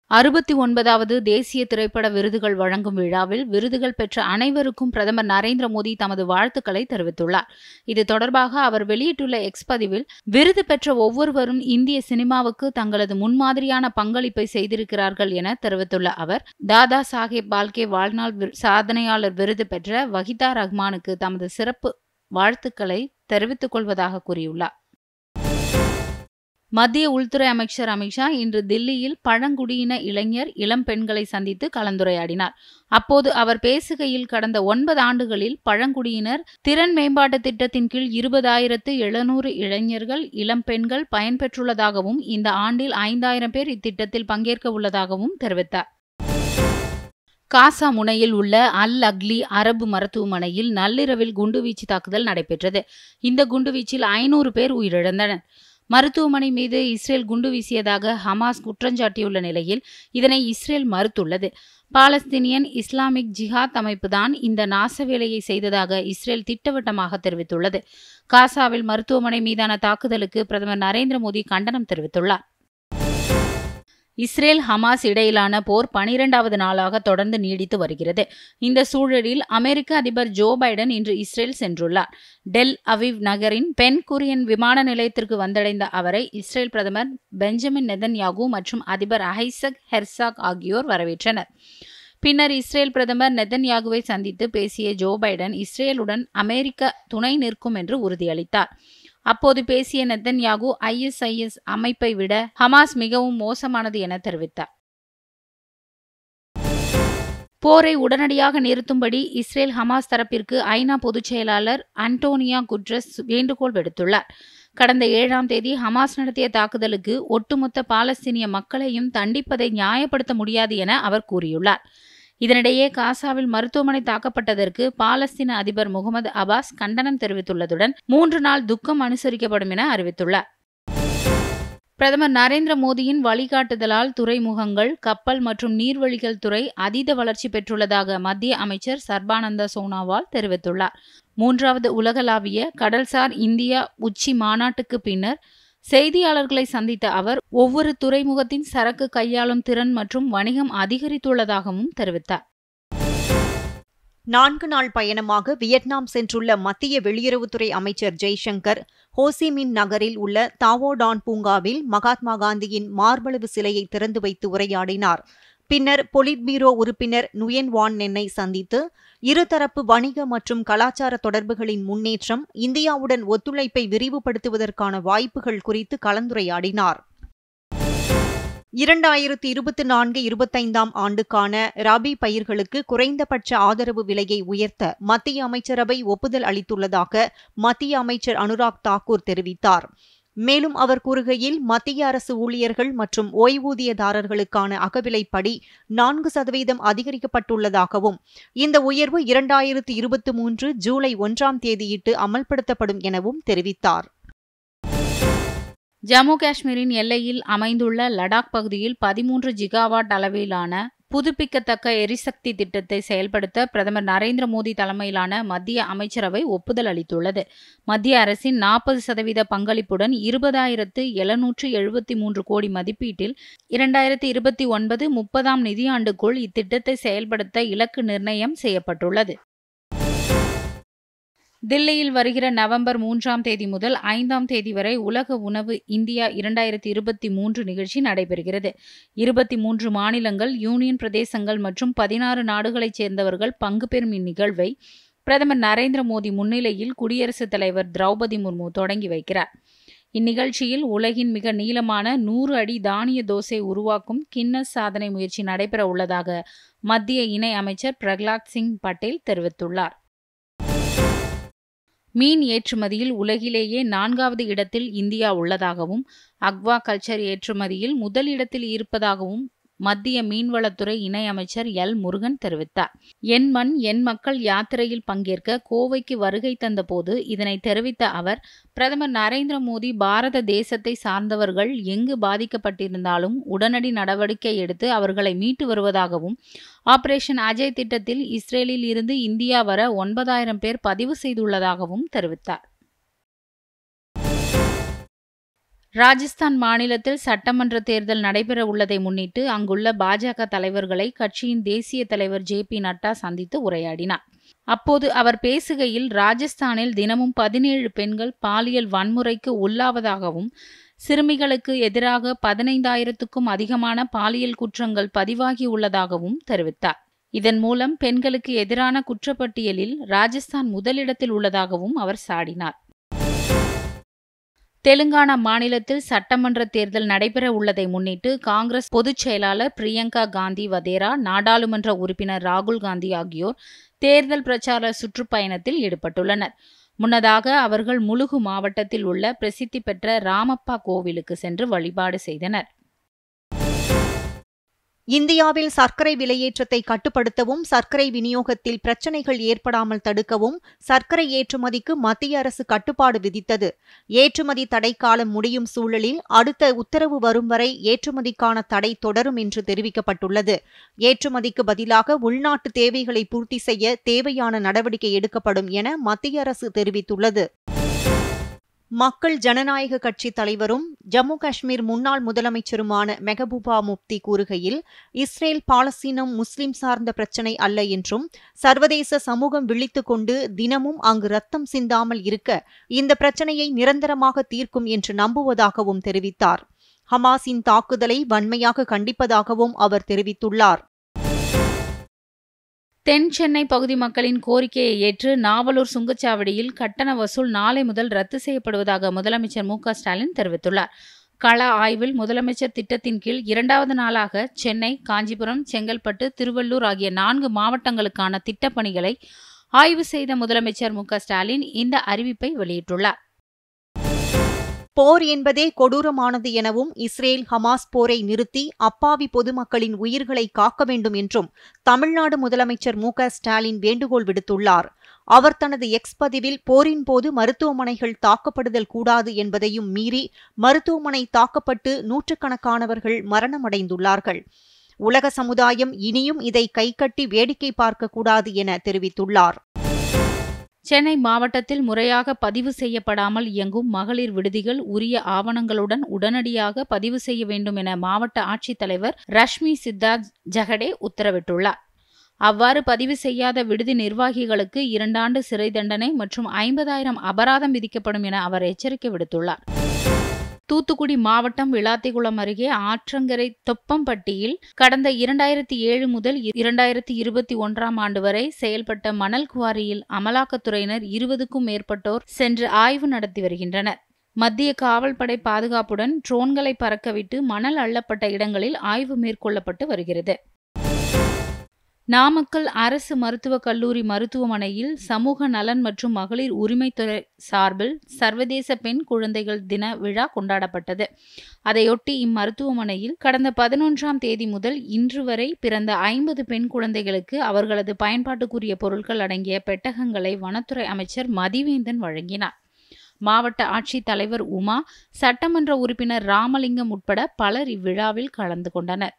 அறுபத்தி ஒன்பதாவது தேசிய திரைப்பட விருதுகள் வழங்கும் விழாவில் விருதுகள் பெற்ற அனைவருக்கும் பிரதமர் நரேந்திர மோடி தமது வாழ்த்துக்களை தெரிவித்துள்ளார் இது தொடர்பாக அவர் வெளியிட்டுள்ள எக்ஸ் பதிவில் விருது பெற்ற ஒவ்வொருவரும் இந்திய சினிமாவுக்கு தங்களது முன்மாதிரியான பங்களிப்பை செய்திருக்கிறார்கள் என தெரிவித்துள்ள அவர் தாதா சாஹேப் பால்கே வாழ்நாள் சாதனையாளர் விருது பெற்ற வஹிதா ரஹ்மானுக்கு தமது சிறப்பு வாழ்த்துக்களை தெரிவித்துக் கொள்வதாக கூறியுள்ளார் மத்திய உள்துறை அமைச்சர் அமித்ஷா இன்று தில்லியில் பழங்குடியின இளைஞர் இளம் பெண்களை சந்தித்து கலந்துரையாடினார் அப்போது அவர் பேசுகையில் கடந்த ஒன்பது ஆண்டுகளில் பழங்குடியினர் திறன் மேம்பாட்டு திட்டத்தின் கீழ் இருபதாயிரத்து எழுநூறு இளைஞர்கள் இளம் பெண்கள் பயன்பெற்றுள்ளதாகவும் இந்த ஆண்டில் ஐந்தாயிரம் பேர் இத்திட்டத்தில் பங்கேற்க உள்ளதாகவும் தெரிவித்தார் காசா முனையில் உள்ள அல் அக்லி அரபு மருத்துவமனையில் நள்ளிரவில் குண்டுவீச்சு தாக்குதல் நடைபெற்றது இந்த குண்டுவீச்சில் ஐநூறு பேர் உயிரிழந்தனர் மருத்துவமனை மீது இஸ்ரேல் குண்டு வீசியதாக ஹமாஸ் குற்றஞ்சாட்டியுள்ள நிலையில் இதனை இஸ்ரேல் மறுத்துள்ளது பாலஸ்தீனியன் இஸ்லாமிக் ஜிஹாத் அமைப்புதான் இந்த நாச வேலையை செய்ததாக இஸ்ரேல் திட்டவட்டமாக தெரிவித்துள்ளது காசாவில் மருத்துவமனை மீதான தாக்குதலுக்கு பிரதமர் நரேந்திர மோடி கண்டனம் தெரிவித்துள்ளார் இஸ்ரேல் ஹமாஸ் இடையிலான போர் பனிரெண்டாவது நாளாக தொடர்ந்து நீடித்து வருகிறது இந்த சூழலில் அமெரிக்க அதிபர் ஜோ பைடன் இன்று இஸ்ரேல் சென்றுள்ளார் டெல் அவிவ் நகரின் பென் குரியன் விமான நிலையத்திற்கு வந்தடைந்த அவரை இஸ்ரேல் பிரதமர் பெஞ்சமின் நெதன்யாகு மற்றும் அதிபர் ஐசக் ஹெர்சாக் ஆகியோர் வரவேற்றனர் பின்னர் இஸ்ரேல் பிரதமர் நெதன்யாகுவை சந்தித்து பேசிய ஜோ பைடன் இஸ்ரேலுடன் அமெரிக்க துணை நிற்கும் என்று உறுதியளித்தார் அப்போது பேசிய நெத்தன்யாகு ஐஎஸ்ஐஎஸ் அமைப்பை விட ஹமாஸ் மிகவும் மோசமானது என தெரிவித்தார் போரை உடனடியாக நிறுத்தும்படி இஸ்ரேல் ஹமாஸ் தரப்பிற்கு ஐநா பொதுச் செயலாளர் அன்டோனியா குட்ரஸ் வேண்டுகோள் விடுத்துள்ளார் கடந்த ஏழாம் தேதி ஹமாஸ் நடத்திய தாக்குதலுக்கு ஒட்டுமொத்த பாலஸ்தீனிய மக்களையும் தண்டிப்பதை நியாயப்படுத்த முடியாது என அவர் கூறியுள்ளார் இதனிடையே காசாவில் மருத்துவமனை தாக்கப்பட்டதற்கு பாலஸ்தீன அதிபர் முகமது அபாஸ் கண்டனம் தெரிவித்துள்ளதுடன் மூன்று நாள் துக்கம் அனுசரிக்கப்படும் என அறிவித்துள்ளார் பிரதமர் நரேந்திர மோடியின் வழிகாட்டுதலால் துறைமுகங்கள் கப்பல் மற்றும் நீர்வழிகள் துறை அதீத வளர்ச்சி பெற்றுள்ளதாக மத்திய அமைச்சர் சர்பானந்த சோனாவால் தெரிவித்துள்ளார் மூன்றாவது உலகளாவிய கடல்சார் இந்தியா உச்சி மாநாட்டுக்கு பின்னர் செய்தியாளர்களை சந்தித்த அவர் ஒவ்வொரு துறைமுகத்தின் சரக்கு கையாளும் திறன் மற்றும் வணிகம் அதிகரித்துள்ளதாகவும் தெரிவித்தார் நான்கு நாள் பயணமாக வியட்நாம் சென்றுள்ள மத்திய வெளியுறவுத்துறை அமைச்சர் ஜெய்சங்கர் ஹோசிமின் நகரில் உள்ள தாவோடான் பூங்காவில் மகாத்மா காந்தியின் மார்பளவு சிலையை திறந்து வைத்து உரையாடினார் பின்னர் பொலிட் பீரோ உறுப்பினர் நுயன் வான் நென்னை சந்தித்து இருதரப்பு வணிக மற்றும் கலாச்சார தொடர்புகளின் முன்னேற்றம் இந்தியாவுடன் ஒத்துழைப்பை விரிவுபடுத்துவதற்கான வாய்ப்புகள் குறித்து கலந்துரையாடினார் இரண்டாயிரத்தி இருபத்தி நான்கு இருபத்தைந்தாம் ஆண்டுக்கான ரபி பயிர்களுக்கு குறைந்தபட்ச ஆதரவு விலையை உயர்த்த மத்திய அமைச்சரவை ஒப்புதல் அளித்துள்ளதாக மத்திய அமைச்சர் அனுராக் தாக்கூர் தெரிவித்தார் மேலும் அவர் கூறுகையில் மத்திய அரசு ஊழியர்கள் மற்றும் ஓய்வூதியதாரர்களுக்கான அகவிலைப்படி நான்கு சதவீதம் அதிகரிக்கப்பட்டுள்ளதாகவும் இந்த உயர்வு இரண்டாயிரத்து இருபத்தி மூன்று ஜூலை ஒன்றாம் தேதியிட்டு அமல்படுத்தப்படும் எனவும் தெரிவித்தார் ஜம்மு காஷ்மீரின் எல்லையில் அமைந்துள்ள லடாக் பகுதியில் பதிமூன்று ஜிகாவாட் அளவிலான புதுப்பிக்கத்தக்க எரிசக்தி திட்டத்தை செயல்படுத்த பிரதமர் நரேந்திர மோடி தலைமையிலான மத்திய அமைச்சரவை ஒப்புதல் அளித்துள்ளது மத்திய அரசின் நாற்பது சதவீத பங்களிப்புடன் இருபதாயிரத்து எழுநூற்று எழுபத்தி மூன்று கோடி மதிப்பீட்டில் இரண்டாயிரத்தி இருபத்தி ஒன்பது முப்பதாம் நிதியாண்டுக்குள் இத்திட்டத்தை செயல்படுத்த இலக்கு நிர்ணயம் செய்யப்பட்டுள்ளது தில்லியில் வருகிற நவம்பர் மூன்றாம் தேதி முதல் ஐந்தாம் தேதி வரை உலக உணவு இந்தியா இரண்டாயிரத்தி இருபத்தி மூன்று நிகழ்ச்சி நடைபெறுகிறது இருபத்தி மூன்று மாநிலங்கள் யூனியன் பிரதேசங்கள் மற்றும் பதினாறு நாடுகளைச் சேர்ந்தவர்கள் பங்கு பெறும் இந்நிகழ்வை பிரதமர் நரேந்திர மோடி முன்னிலையில் குடியரசுத் தலைவர் திரௌபதி முர்மு தொடங்கி வைக்கிறார் இந்நிகழ்ச்சியில் உலகின் மிக நீளமான நூறு அடி தானிய தோசை உருவாக்கும் கின்னஸ் சாதனை முயற்சி நடைபெற உள்ளதாக மத்திய இணை அமைச்சர் பிரகலாத் சிங் பட்டேல் தெரிவித்துள்ளார் மீன் ஏற்றுமதியில் உலகிலேயே நான்காவது இடத்தில் இந்தியா உள்ளதாகவும் அக்வா கல்ச்சர் ஏற்றுமதியில் முதல் இடத்தில் இருப்பதாகவும் மத்திய மீன்வளத்துறை இணையமைச்சர் எல் முருகன் தெரிவித்தார் என் மண் என் மக்கள் யாத்திரையில் பங்கேற்க கோவைக்கு வருகை தந்தபோது இதனை தெரிவித்த அவர் பிரதமர் நரேந்திர மோடி பாரத தேசத்தை சார்ந்தவர்கள் எங்கு பாதிக்கப்பட்டிருந்தாலும் உடனடி நடவடிக்கை எடுத்து அவர்களை மீட்டு வருவதாகவும் ஆபரேஷன் அஜய் திட்டத்தில் இஸ்ரேலில் இருந்து இந்தியா வர ஒன்பதாயிரம் பேர் பதிவு செய்துள்ளதாகவும் தெரிவித்தார் ராஜஸ்தான் மாநிலத்தில் சட்டமன்ற தேர்தல் நடைபெற உள்ளதை முன்னிட்டு அங்குள்ள பாஜக தலைவர்களை கட்சியின் தேசிய தலைவர் ஜே பி நட்டா சந்தித்து உரையாடினார் அப்போது அவர் பேசுகையில் ராஜஸ்தானில் தினமும் பதினேழு பெண்கள் பாலியல் வன்முறைக்கு உள்ளாவதாகவும் சிறுமிகளுக்கு எதிராக பதினைந்தாயிரத்துக்கும் அதிகமான பாலியல் குற்றங்கள் பதிவாகியுள்ளதாகவும் தெரிவித்தார் இதன் மூலம் பெண்களுக்கு எதிரான குற்றப்பட்டியலில் ராஜஸ்தான் முதலிடத்தில் உள்ளதாகவும் அவர் சாடினார் தெலுங்கானா மாநிலத்தில் சட்டமன்ற தேர்தல் நடைபெற உள்ளதை முன்னிட்டு காங்கிரஸ் பொதுச் செயலாளர் பிரியங்கா காந்தி வதேரா நாடாளுமன்ற உறுப்பினர் ராகுல் காந்தி ஆகியோர் தேர்தல் பிரச்சார சுற்றுப்பயணத்தில் ஈடுபட்டுள்ளனர் முன்னதாக அவர்கள் முலுகு மாவட்டத்தில் உள்ள பிரசித்தி பெற்ற ராமப்பா கோவிலுக்கு சென்று வழிபாடு செய்தனர் இந்தியாவில் சர்க்கரை விலையேற்றத்தை கட்டுப்படுத்தவும் சர்க்கரை விநியோகத்தில் பிரச்சினைகள் ஏற்படாமல் தடுக்கவும் சர்க்கரை ஏற்றுமதிக்கு மத்திய அரசு கட்டுப்பாடு விதித்தது ஏற்றுமதி தடைக்காலம் முடியும் சூழலில் அடுத்த உத்தரவு வரும் வரை ஏற்றுமதிக்கான தடை தொடரும் என்று தெரிவிக்கப்பட்டுள்ளது ஏற்றுமதிக்கு பதிலாக உள்நாட்டு தேவைகளை பூர்த்தி செய்ய தேவையான நடவடிக்கை எடுக்கப்படும் என மத்திய அரசு தெரிவித்துள்ளது மக்கள் ஜனநாயக கட்சி தலைவரும் ஜம்மு காஷ்மீர் முன்னாள் முதலமைச்சருமான மெகபூபா முப்தி கூறுகையில் இஸ்ரேல் பாலஸ்தீனம் முஸ்லிம் சார்ந்த பிரச்சினை அல்ல என்றும் சர்வதேச சமூகம் விழித்துக் கொண்டு தினமும் அங்கு ரத்தம் சிந்தாமல் இருக்க இந்த பிரச்சினையை நிரந்தரமாக தீர்க்கும் என்று நம்புவதாகவும் தெரிவித்தார் ஹமாஸின் தாக்குதலை வன்மையாக கண்டிப்பதாகவும் அவர் தெரிவித்துள்ளார் தென் சென்னை பகுதி மக்களின் கோரிக்கையை ஏற்று நாவலூர் சுங்கச்சாவடியில் கட்டண வசூல் நாளை முதல் ரத்து செய்யப்படுவதாக முதலமைச்சர் மு ஸ்டாலின் தெரிவித்துள்ளார் கள ஆய்வில் முதலமைச்சர் திட்டத்தின் கீழ் இரண்டாவது நாளாக சென்னை காஞ்சிபுரம் செங்கல்பட்டு திருவள்ளூர் ஆகிய நான்கு மாவட்டங்களுக்கான திட்டப்பணிகளை ஆய்வு செய்த முதலமைச்சர் மு ஸ்டாலின் இந்த அறிவிப்பை வெளியிட்டுள்ளார் போர் என்பதே கொடூரமானது எனவும் இஸ்ரேல் ஹமாஸ் போரை நிறுத்தி அப்பாவி பொதுமக்களின் உயிர்களை காக்க வேண்டும் என்றும் தமிழ்நாடு முதலமைச்சர் மு ஸ்டாலின் வேண்டுகோள் விடுத்துள்ளார் அவர் தனது எக்ஸ் பதிவில் போரின் போது மருத்துவமனைகள் தாக்கப்படுதல் கூடாது என்பதையும் மீறி மருத்துவமனை தாக்கப்பட்டு நூற்றுக்கணக்கானவர்கள் மரணமடைந்துள்ளார்கள் உலக சமுதாயம் இனியும் இதை கைகட்டி வேடிக்கை பார்க்கக்கூடாது என தெரிவித்துள்ளார் சென்னை மாவட்டத்தில் முறையாக பதிவு செய்யப்படாமல் இயங்கும் மகளிர் விடுதிகள் உரிய ஆவணங்களுடன் உடனடியாக பதிவு செய்ய வேண்டும் என மாவட்ட ஆட்சித்தலைவர் ரஷ்மி சித்தார்த் ஜகடே உத்தரவிட்டுள்ளார் அவ்வாறு பதிவு செய்யாத விடுதி நிர்வாகிகளுக்கு இரண்டாண்டு சிறை தண்டனை மற்றும் ஐம்பதாயிரம் அபராதம் விதிக்கப்படும் என அவர் எச்சரிக்கை விடுத்துள்ளார் தூத்துக்குடி மாவட்டம் விளாத்திகுளம் அருகே ஆற்றங்கரை தொப்பம்பட்டியில் கடந்த இரண்டாயிரத்தி ஏழு முதல் இரண்டாயிரத்தி இருபத்தி ஒன்றாம் ஆண்டு வரை செயல்பட்ட மணல் குவாரியில் அமலாக்கத்துறையினர் இருபதுக்கும் மேற்பட்டோர் சென்று ஆய்வு நடத்தி வருகின்றனர் மத்திய காவல்படை பாதுகாப்புடன் ட்ரோன்களை பறக்கவிட்டு மணல் அள்ளப்பட்ட இடங்களில் ஆய்வு மேற்கொள்ளப்பட்டு வருகிறது நாமக்கல் அரசு மருத்துவக் கல்லூரி மருத்துவமனையில் சமூக நலன் மற்றும் மகளிர் உரிமைத்துறை சார்பில் சர்வதேச பெண் குழந்தைகள் தின விழா கொண்டாடப்பட்டது அதையொட்டி இம்மருத்துவமனையில் கடந்த பதினொன்றாம் தேதி முதல் இன்று வரை பிறந்த ஐம்பது பெண் குழந்தைகளுக்கு அவர்களது பயன்பாட்டுக்குரிய பொருட்கள் அடங்கிய பெட்டகங்களை வனத்துறை அமைச்சர் மதிவேந்தன் வழங்கினார் மாவட்ட ஆட்சித் தலைவர் உமா சட்டமன்ற உறுப்பினர் ராமலிங்கம் உட்பட பலர் இவ்விழாவில் கலந்து கொண்டனர்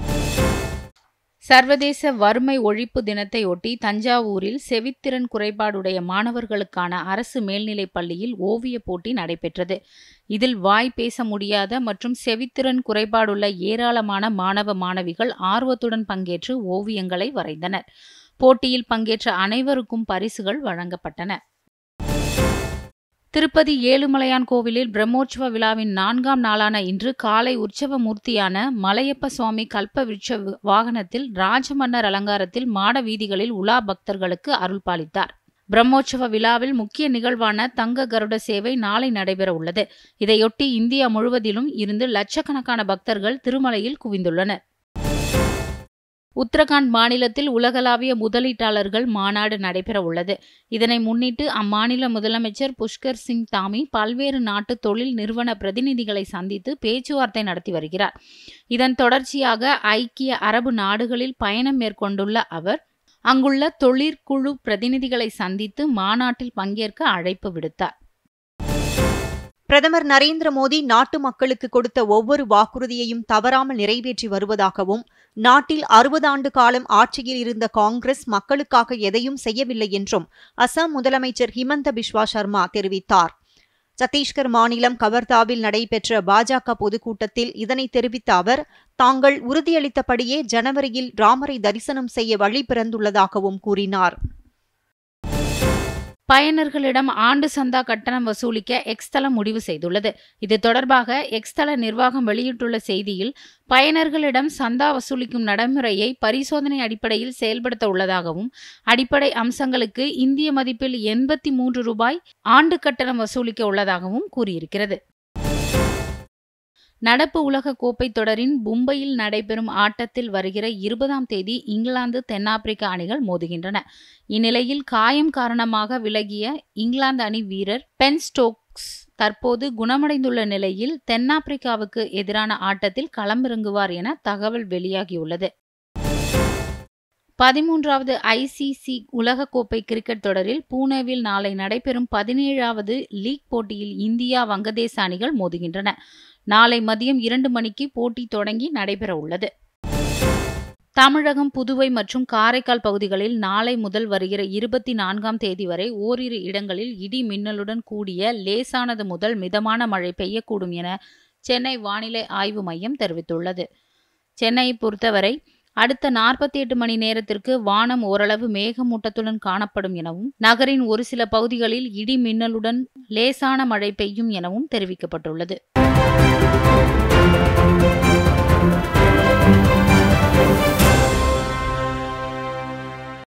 சர்வதேச வறுமை ஒழிப்பு தினத்தையொட்டி தஞ்சாவூரில் செவித்திறன் குறைபாடுடைய மாணவர்களுக்கான அரசு மேல்நிலைப் பள்ளியில் ஓவியப் போட்டி நடைபெற்றது இதில் வாய் பேச முடியாத மற்றும் செவித்திறன் குறைபாடுள்ள ஏராளமான மாணவ மாணவிகள் ஆர்வத்துடன் பங்கேற்று ஓவியங்களை வரைந்தனர் போட்டியில் பங்கேற்ற அனைவருக்கும் பரிசுகள் வழங்கப்பட்டன திருப்பதி ஏழுமலையான் கோவிலில் பிரம்மோற்சவ விழாவின் நான்காம் நாளான இன்று காலை உற்சவ மூர்த்தியான மலையப்ப சுவாமி கல்ப விருட்ச வாகனத்தில் ராஜமன்னர் அலங்காரத்தில் மாட வீதிகளில் உலா பக்தர்களுக்கு அருள் பாலித்தார் பிரம்மோற்சவ விழாவில் முக்கிய நிகழ்வான தங்க கருட சேவை நாளை நடைபெற உள்ளது இதையொட்டி இந்தியா முழுவதிலும் இருந்து லட்சக்கணக்கான பக்தர்கள் திருமலையில் குவிந்துள்ளனர் உத்தரகாண்ட் மாநிலத்தில் உலகளாவிய முதலீட்டாளர்கள் மாநாடு நடைபெற உள்ளது இதனை முன்னிட்டு அம்மாநில முதலமைச்சர் புஷ்கர் சிங் தாமி பல்வேறு நாட்டு தொழில் நிறுவன பிரதிநிதிகளை சந்தித்து பேச்சுவார்த்தை நடத்தி வருகிறார் இதன் தொடர்ச்சியாக ஐக்கிய அரபு நாடுகளில் பயணம் மேற்கொண்டுள்ள அவர் அங்குள்ள தொழிற்குழு பிரதிநிதிகளை சந்தித்து மாநாட்டில் பங்கேற்க அழைப்பு விடுத்தார் பிரதமர் நரேந்திர மோடி நாட்டு மக்களுக்கு கொடுத்த ஒவ்வொரு வாக்குறுதியையும் தவறாமல் நிறைவேற்றி வருவதாகவும் நாட்டில் அறுபது ஆண்டு காலம் ஆட்சியில் இருந்த காங்கிரஸ் மக்களுக்காக எதையும் செய்யவில்லை என்றும் அசாம் முதலமைச்சர் ஹிமந்த பிஸ்வா சர்மா தெரிவித்தார் சத்தீஸ்கர் மாநிலம் கவர்தாவில் நடைபெற்ற பாஜக பொதுக்கூட்டத்தில் இதனை தெரிவித்த அவர் தாங்கள் உறுதியளித்தபடியே ஜனவரியில் ராமரை தரிசனம் செய்ய வழி பிறந்துள்ளதாகவும் கூறினார் பயனர்களிடம் ஆண்டு சந்தா கட்டணம் வசூலிக்க எக்ஸ்தலம் முடிவு செய்துள்ளது இது தொடர்பாக எக்ஸ்தல நிர்வாகம் வெளியிட்டுள்ள செய்தியில் பயனர்களிடம் சந்தா வசூலிக்கும் நடைமுறையை பரிசோதனை அடிப்படையில் செயல்படுத்த உள்ளதாகவும் அடிப்படை அம்சங்களுக்கு இந்திய மதிப்பில் எண்பத்தி மூன்று ரூபாய் ஆண்டு கட்டணம் வசூலிக்க உள்ளதாகவும் கூறியிருக்கிறது நடப்பு உலக கோப்பை தொடரின் மும்பையில் நடைபெறும் ஆட்டத்தில் வருகிற இருபதாம் தேதி இங்கிலாந்து தென்னாப்பிரிக்க அணிகள் மோதுகின்றன இந்நிலையில் காயம் காரணமாக விலகிய இங்கிலாந்து அணி வீரர் பென் ஸ்டோக்ஸ் தற்போது குணமடைந்துள்ள நிலையில் தென்னாப்பிரிக்காவுக்கு எதிரான ஆட்டத்தில் களமிறங்குவார் என தகவல் வெளியாகியுள்ளது பதிமூன்றாவது ஐசிசி உலகக்கோப்பை கிரிக்கெட் தொடரில் பூனேவில் நாளை நடைபெறும் பதினேழாவது லீக் போட்டியில் இந்தியா வங்கதேச அணிகள் மோதுகின்றன நாளை மதியம் இரண்டு மணிக்கு போட்டி தொடங்கி நடைபெற உள்ளது தமிழகம் புதுவை மற்றும் காரைக்கால் பகுதிகளில் நாளை முதல் வருகிற இருபத்தி நான்காம் தேதி வரை ஓரிரு இடங்களில் இடி மின்னலுடன் கூடிய லேசானது முதல் மிதமான மழை பெய்யக்கூடும் என சென்னை வானிலை ஆய்வு மையம் தெரிவித்துள்ளது சென்னையை பொறுத்தவரை அடுத்த நாற்பத்தி எட்டு மணி நேரத்திற்கு வானம் ஓரளவு மேகமூட்டத்துடன் காணப்படும் எனவும் நகரின் ஒரு சில பகுதிகளில் இடி மின்னலுடன் லேசான மழை பெய்யும் எனவும் தெரிவிக்கப்பட்டுள்ளது